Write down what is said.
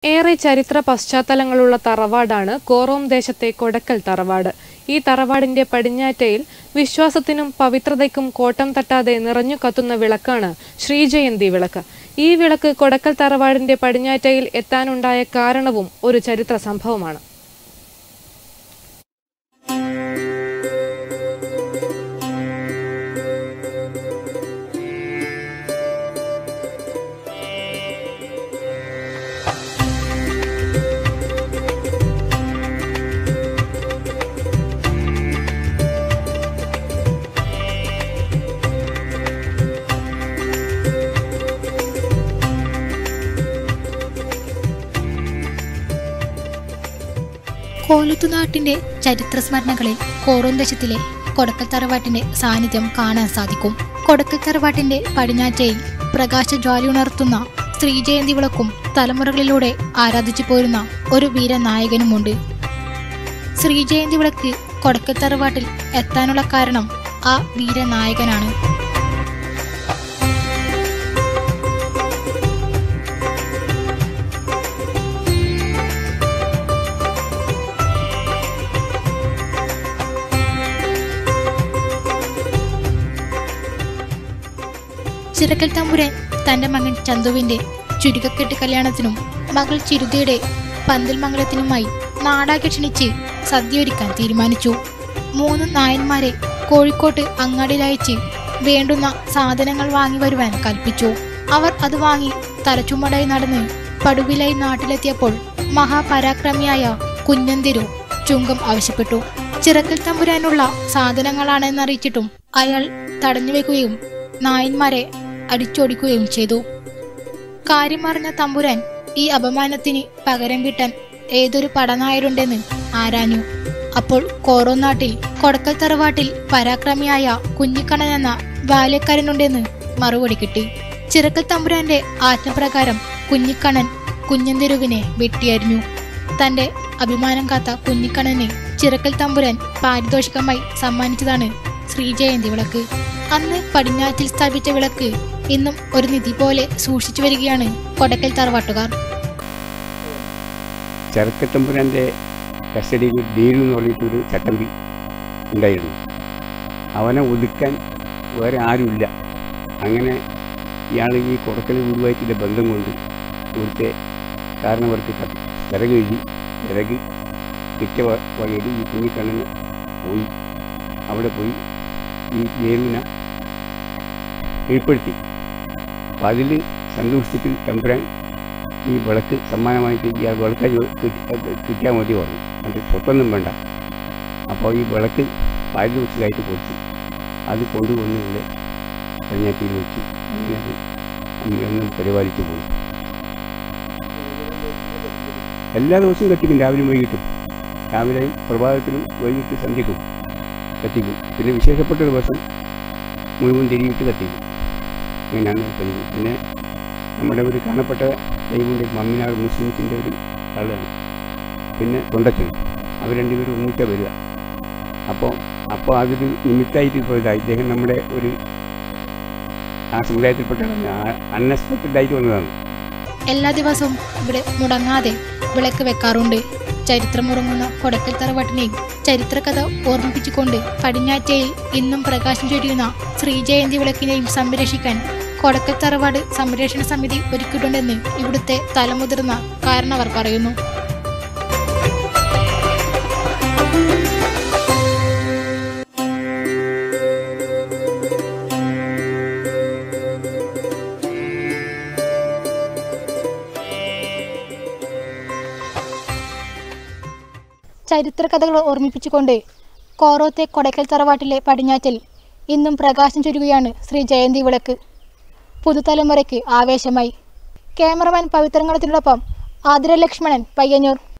ഏറെ ചരിത്ര പശ്ചാത്തലങ്ങളുള്ള തറവാടാണ് കോറോം ദേശത്തെ കൊടക്കൽ തറവാട് ഈ തറവാടിന്റെ പടിഞ്ഞാറ്റയിൽ വിശ്വാസത്തിനും പവിത്രതയ്ക്കും കോട്ടം തട്ടാതെ നിറഞ്ഞു കത്തുന്ന വിളക്കാണ് ശ്രീജയന്തി വിളക്ക് ഈ വിളക്ക് കൊടക്കൽ തറവാടിന്റെ പടിഞ്ഞാറ്റയിൽ എത്താനുണ്ടായ കാരണവും ഒരു ചരിത്ര സംഭവമാണ് കോലത്തുനാട്ടിന്റെ ചരിത്ര സ്മരണകളിൽ കോറോം ദേശത്തിലെ കൊടക്കൽ തറവാട്ടിന്റെ സാന്നിധ്യം കാണാൻ സാധിക്കും കൊടക്കൽ തറവാട്ടിന്റെ പടിഞ്ഞാറ്റയിൽ പ്രകാശജ്വാലയുണർത്തുന്ന ശ്രീജയന്തി വിളക്കും തലമുറകളിലൂടെ ആരാധിച്ചു പോരുന്ന ഒരു വീരനായകനുമുണ്ട് ശ്രീജയന്തി വിളക്ക് കൊടക്കൽ തറവാട്ടിൽ എത്താനുള്ള കാരണം ആ വീരനായകനാണ് ചിറക്കൽ തമ്പുരാൻ തന്റെ മകൻ ചന്തുവിന്റെ ചുരുക്കക്കെട്ട് കല്യാണത്തിനും മകൾ ചിരുതയുടെ പന്തൽ മംഗലത്തിനുമായി നാടാകെ ക്ഷണിച്ച് സദ്യ ഒരുക്കാൻ തീരുമാനിച്ചു മൂന്ന് നായന്മാരെ കോഴിക്കോട്ട് അങ്ങാടിയിലയച്ച് വേണ്ടുന്ന സാധനങ്ങൾ വാങ്ങി വരുവാൻ കൽപ്പിച്ചു അവർ അത് വാങ്ങി തലച്ചുമടായി നടന്ന് പടുവിലായി നാട്ടിലെത്തിയപ്പോൾ മഹാപരാക്രമിയായ കുഞ്ഞന്തിരു ചുങ്കം ആവശ്യപ്പെട്ടു ചിറക്കൽ തമ്പുരാനുള്ള സാധനങ്ങളാണെന്നറിയിച്ചിട്ടും അയാൾ തടഞ്ഞുവെക്കുകയും നായന്മാരെ അടിച്ചോടിക്കുകയും ചെയ്തു കാര്യമറിഞ്ഞ തമ്പുരാൻ ഈ അപമാനത്തിന് പകരം കിട്ടാൻ ഏതൊരു പടനായരുണ്ടെന്ന് ആരാഞ്ഞു അപ്പോൾ കോറോനാട്ടിൽ കൊടക്കൽ തറവാട്ടിൽ പരാക്രമിയായ കുഞ്ഞിക്കണ്ണൻ എന്ന ബാല്യക്കാരനുണ്ടെന്ന് മറുപടി കിട്ടി ചിറക്കൽ തമ്പുരാന്റെ ആജ്ഞപ്രകാരം കുഞ്ഞിക്കണ്ണൻ കുഞ്ഞന്തിരുവിനെ വെട്ടിയരിഞ്ഞു തന്റെ അഭിമാനം കാത്ത കുഞ്ഞിക്കണ്ണന് ചിറക്കൽ തമ്പുരാൻ പാരിതോഷികമായി സമ്മാനിച്ചതാണ് ശ്രീജയന്തി വിളക്ക് അന്ന് പടിഞ്ഞാറ്റിൽ സ്ഥാപിച്ച വിളക്ക് ഇന്നും ഒരു നിധി പോലെ സൂക്ഷിച്ചു വരികയാണ് കൊടക്കൽ തറവാട്ടുകാർ ചെറുക്കത്തമ്പുരാൻ്റെ കസ്റ്റഡിയിൽ ഡീലു എന്ന് പറഞ്ഞിട്ടൊരു ചട്ടമ്പി ഉണ്ടായിരുന്നു അവനെ ഒതുക്കാൻ വേറെ ആരുമില്ല അങ്ങനെ ഇയാൾ ഈ കുടക്കൽ വീടുമായിട്ടുള്ള ബന്ധം കൊണ്ട് ഇവിടുത്തെ കാരണവർക്ക് കത്ത് വിറക് എഴുതി വിറക് കിറ്റ വ- വകയിൽ ഈ കുഞ്ഞിക്കണ്ണന് പോയി അവിടെ പോയി ഈ ജയിലിനെ കീഴ്പ്പെടുത്തി അപ്പം അതിൽ സന്തോഷത്തിൽ തമ്പുരാൻ ഈ വിളക്ക് സമ്മാനമായിട്ട് ഇയാൾ വിളക്ക് കിട്ടിയാൽ മതി പറഞ്ഞു അത് സ്വത്തൊന്നും വേണ്ട അപ്പോൾ ഈ വിളക്ക് പാരിതോഷികമായിട്ട് കൊടുത്തു അത് കൊണ്ടുവന്ന് ഇവിടെ കന്യാറ്റിയിൽ വെച്ച് അങ്ങനെ അത് നമ്മളെന്നും പരിപാലിച്ചു പോകും എല്ലാ ദിവസവും കത്തിക്കും രാവിലെയും വൈകിട്ടും രാവിലെയും പ്രഭാതത്തിലും വൈകിട്ട് സന്ധ്യക്കും കത്തിക്കും പിന്നെ വിശേഷപ്പെട്ട ദിവസം മുഴുവൻ തിരിയിട്ട് കത്തിക്കും അങ്ങനെയാണ് പതിവ് പിന്നെ നമ്മുടെ ഒരു കാണപ്പെട്ട ദൈവമുണ്ട് മമ്മിനാർ മുസ്ലിംസിൻ്റെ ഒരു ആളാണ് പിന്നെ തൊണ്ടച്ചൻ അവർ രണ്ടുപേരും ഒന്നിച്ചാണ് വരിക അപ്പോൾ അപ്പോൾ അതൊരു നിമിത്തമായിട്ട് പോയതാ ഇദ്ദേഹം നമ്മുടെ ഒരു ആ സമുദായത്തിൽപ്പെട്ടതാണ് അൺഎക്സ്പെക്റ്റഡ് ആയിട്ട് വന്നതാണ് എല്ലാ ദിവസവും ഇവിടെ മുടങ്ങാതെ വിളക്ക് വെക്കാറുണ്ട് ചരിത്രമുറങ്ങുന്ന കൊടക്കൽ തറവാട്ടിനെയും ചരിത്രകഥ ഓർമ്മിപ്പിച്ചുകൊണ്ട് പടിഞ്ഞാറ്റയിൽ ഇന്നും പ്രകാശം ചൊരിയുന്ന ശ്രീജയന്തി വിളക്കിനെയും സംരക്ഷിക്കാൻ കൊടക്കൽ തറവാട് സംരക്ഷണ സമിതി ഒരുക്കിയിട്ടുണ്ടെന്ന് ഇവിടുത്തെ തലമുതിർന്ന കാരണവർ പറയുന്നു ചരിത്രകഥകൾ ഓർമ്മിപ്പിച്ചുകൊണ്ട് കോറോത്തെ കൊടക്കൽ തറവാട്ടിലെ പടിഞ്ഞാറ്റിൽ ഇന്നും പ്രകാശം ചൊരിയുകയാണ് ശ്രീ ജയന്തി വിളക്ക് പുതുതലമുറയ്ക്ക് ആവേശമായി ക്യാമറമാൻ പവിത്രങ്ങളത്തിനോടൊപ്പം ആതിര ലക്ഷ്മണൻ പയ്യന്നൂർ